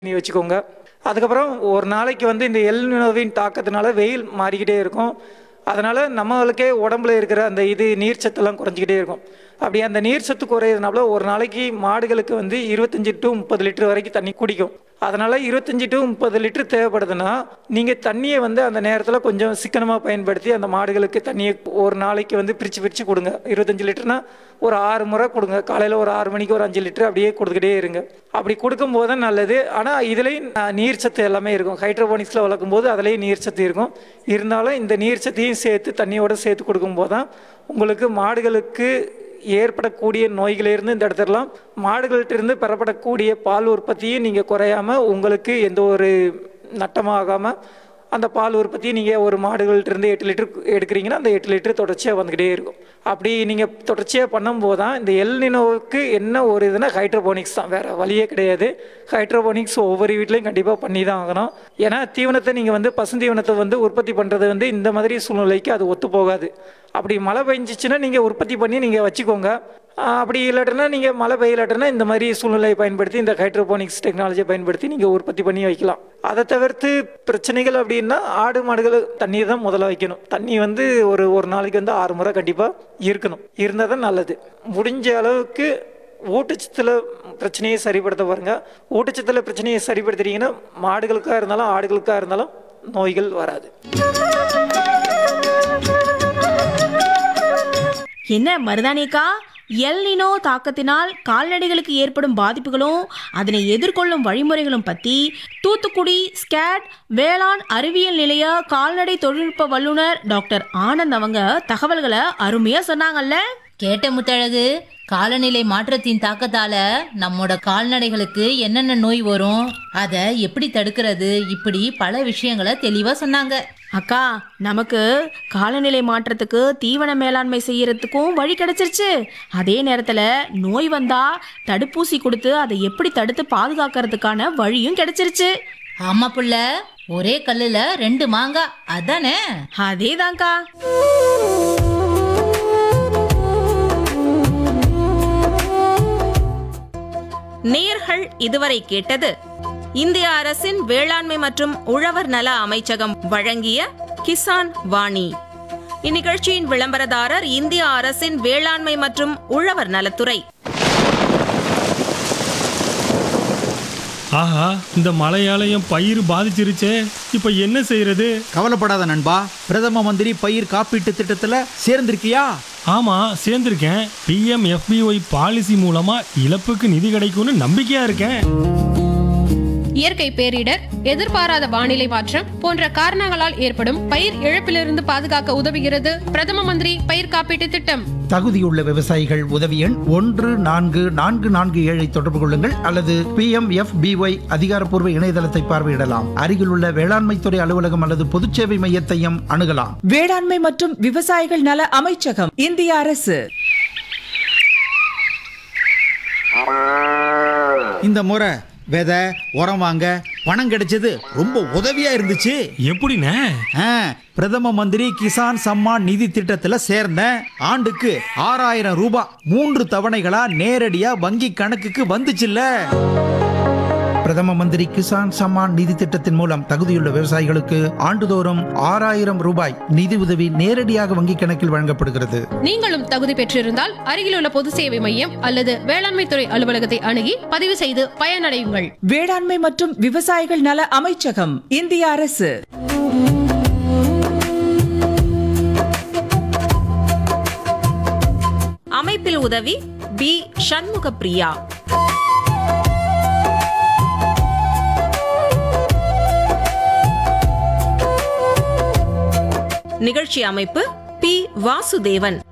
பண்ணி வச்சுக்கோங்க அதுக்கப்புறம் ஒரு நாளைக்கு வந்து இந்த எல் நிலவின் தாக்கத்தினால வெயில் மாறிக்கிட்டே இருக்கும் அதனால் நம்மளுக்கே உடம்புல இருக்கிற அந்த இது நீர் சத்தெல்லாம் குறைஞ்சிக்கிட்டே இருக்கும் அப்படி அந்த நீர் சத்து குறையிறதுனால ஒரு நாளைக்கு மாடுகளுக்கு வந்து இருபத்தஞ்சி டு முப்பது லிட்டர் வரைக்கும் தண்ணி குடிக்கும் அதனால் இருபத்தஞ்சி டு முப்பது லிட்டர் தேவைப்படுதுன்னா நீங்கள் தண்ணியை வந்து அந்த நேரத்தில் கொஞ்சம் சிக்கனமாக பயன்படுத்தி அந்த மாடுகளுக்கு தண்ணியை ஒரு நாளைக்கு வந்து பிரித்து பிரித்து கொடுங்க இருபத்தஞ்சி லிட்டர்னா ஒரு ஆறு முறை கொடுங்க காலையில் ஒரு ஆறு மணிக்கு ஒரு அஞ்சு லிட்டர் அப்படியே கொடுத்துக்கிட்டே இருங்க அப்படி கொடுக்கும்போது தான் நல்லது ஆனால் இதுலேயும் அஹ், நீர் சத்து எல்லாமே இருக்கும் ஹைட்ரோபோனிக்ஸில் வளர்க்கும் போது அதுலேயும் நீர் சத்து இருக்கும் இருந்தாலும் இந்த நீர் சத்தையும் சேர்த்து தண்ணியோட சேர்த்து கொடுக்கும்போது தான் உங்களுக்கு மாடுகளுக்கு ஏற்படக்கூடிய நோய்களிலிருந்து இந்த இடத்துலலாம் மாடுகள்கிட்ட இருந்து பெறப்படக்கூடிய பால் உற்பத்தியும் நீங்கள் குறையாம உங்களுக்கு எந்த ஒரு நட்டமாகாமல் அந்த பால் உற்பத்தியை நீங்கள் ஒரு மாடுகள்கிட்ட இருந்து எட்டு லிட்டர் எடுக்கிறீங்கன்னா அந்த எட்டு லிட்டர் தொடர்ச்சியாக வந்துக்கிட்டே இருக்கும் அப்படி நீங்கள் தொடர்ச்சியாக பண்ணும்போது தான் இந்த எல்நினோவுக்கு என்ன ஒரு இதுனா ஹைட்ரோபோனிக்ஸ் தான் வேறு வழியே கிடையாது ஹைட்ரோபோனிக்ஸ் ஒவ்வொரு வீட்லேயும் கண்டிப்பாக பண்ணி தான் ஆகணும் ஏன்னா தீவனத்தை நீங்கள் வந்து பசுந்தீவனத்தை வந்து உற்பத்தி பண்ணுறது வந்து இந்த மாதிரி சூழ்நிலைக்கு அது ஒத்து போகாது அப்படி மழை பெஞ்சிச்சுன்னா நீங்கள் உற்பத்தி பண்ணி நீங்கள் வச்சுக்கோங்க ஆஹ் அப்படி இல்லாட்டினா நீங்கள் மழை பெய்யலாட்டினா இந்த மாதிரி சூழ்நிலையை பயன்படுத்தி இந்த ஹைட்ரோபோனிக்ஸ் டெக்னாலஜியை பயன்படுத்தி நீங்கள் உற்பத்தி பண்ணி வைக்கலாம் அதை தவிர்த்து பிரச்சனைகள் அப்படின்னா ஆடு மாடுகள் தண்ணி தான் முதல்ல வைக்கணும் தண்ணி வந்து ஒரு ஒரு நாளைக்கு வந்து ஆறு முறை கண்டிப்பாக இருக்கணும் இருந்தால் தான் நல்லது முடிஞ்ச அளவுக்கு ஊட்டச்சத்தில் பிரச்சனையை சரிப்படுத்த பாருங்க ஊட்டச்சத்தில் பிரச்சனையை சரிப்படுத்துறீங்கன்னா மாடுகளுக்காக இருந்தாலும் ஆடுகளுக்காக இருந்தாலும் நோய்கள் வராது என்ன மருதானிக்கா எல்னினோ தாக்கத்தினால் கால்நடைகளுக்கு ஏற்படும் பாதிப்புகளும் அதனை எதிர்கொள்ளும் வழிமுறைகளும் பத்தி தூத்துக்குடி ஸ்கேட் வேளாண் அறிவியல் நிலைய கால்நடை தொழில்நுட்ப வல்லுநர் டாக்டர் ஆனந்த் அவங்க தகவல்களை அருமையா சொன்னாங்கல்ல கேட்ட முத்தழகு காலநிலை மாற்றத்தின் தாக்கத்தால நம்மோட கால்நடைகளுக்கு என்னென்ன நோய் வரும் அதை எப்படி தடுக்கிறது இப்படி பல விஷயங்களை தெளிவா சொன்னாங்க அக்கா நமக்கு காலநிலை மாற்றத்துக்கு தீவன மேலாண்மை செய்யறதுக்கும் வழி கிடைச்சிருச்சு அதே நேரத்தில் நோய் வந்தா தடுப்பூசி கொடுத்து அதை எப்படி தடுத்து பாதுகாக்கிறதுக்கான வழியும் கிடைச்சிருச்சு ஆமா புள்ள ஒரே கல்லுல ரெண்டு மாங்காய் அதானே அதேதான்க்கா நேர்கள் இதுவரை கேட்டது இந்திய அரசின் வேளாண்மை மற்றும் உழவர் நல அமைச்சகம் வழங்கிய கிசான் வாணி இந்நிகழ்ச்சியின் விளம்பரதாரர் இந்திய அரசின் வேளாண்மை மற்றும் உழவர் நலத்துறை ஆஹா இந்த மழையால என் பயிர் பாதிச்சிருச்சே இப்போ என்ன செய்யறது கவலைப்படாத நண்பா பிரதம மந்திரி பயிர் காப்பீட்டு திட்டத்துல சேர்ந்திருக்கியா ஆமா சேர்ந்திருக்கேன் பிஎம் எஃபிஒய் பாலிசி மூலமா இழப்புக்கு நிதி கிடைக்கும்னு நம்பிக்கையா இருக்கேன் இயற்கை பேரிடர் எதிர்பாராத வானிலை மாற்றம் போன்ற காரணங்களால் ஏற்படும் பயிர் இழப்பிலிருந்து பாதுகாக்க உதவுகிறது பிரதம மந்திரி பயிர் காப்பீட்டு திட்டம் தகுதியுள்ள விவசாயிகள் உதவி எண் ஒன்று நான்கு நான்கு நான்கு ஏழை தொடர்பு கொள்ளுங்கள் அல்லது பி எம் எஃப் பிஒய் அதிகாரப்பூர்வ இணையதளத்தை பார்வையிடலாம் அருகிலுள்ள வேளாண்மைத்துறை அலுவலகம் அல்லது பொதுச்சேவை மையத்தையும் அணுகலாம் வேளாண்மை மற்றும் விவசாயிகள் நல அமைச்சகம் இந்திய அரசு இந்த முறை விதை உரம் வாங்க பணம் கிடைச்சது ரொம்ப உதவியா இருந்துச்சு எப்படிண்ணே ஆ, பிரதம மந்திரி கிசான் சம்மான் நிதி திட்டத்துல சேர்ந்தேன் ஆண்டுக்கு ஆறாயிரம் ரூபாய் மூன்று தவணைகளா நேரடியா வங்கி கணக்குக்கு வந்துச்சுல்ல பிரதம மந்திரி கிசான் சம்மான் நிதி திட்டத்தின் மூலம் தகுதியுள்ள விவசாயிகளுக்கு ஆண்டுதோறும் ஆறாயிரம் ரூபாய் நிதி உதவி நேரடியாக வங்கிக் கணக்கில் வழங்கப்படுகிறது நீங்களும் தகுதி பெற்றிருந்தால் அருகிலுள்ள பொது சேவை மையம் அல்லது வேளாண்மை துறை அலுவலகத்தை அணுகி பதிவு செய்து பயனடையுங்கள் வேளாண்மை மற்றும் விவசாயிகள் நல அமைச்சகம் இந்திய அரசு அமைப்பில் உதவி பி சண்முக பிரியா நிகழ்ச்சி அமைப்பு பி வாசுதேவன்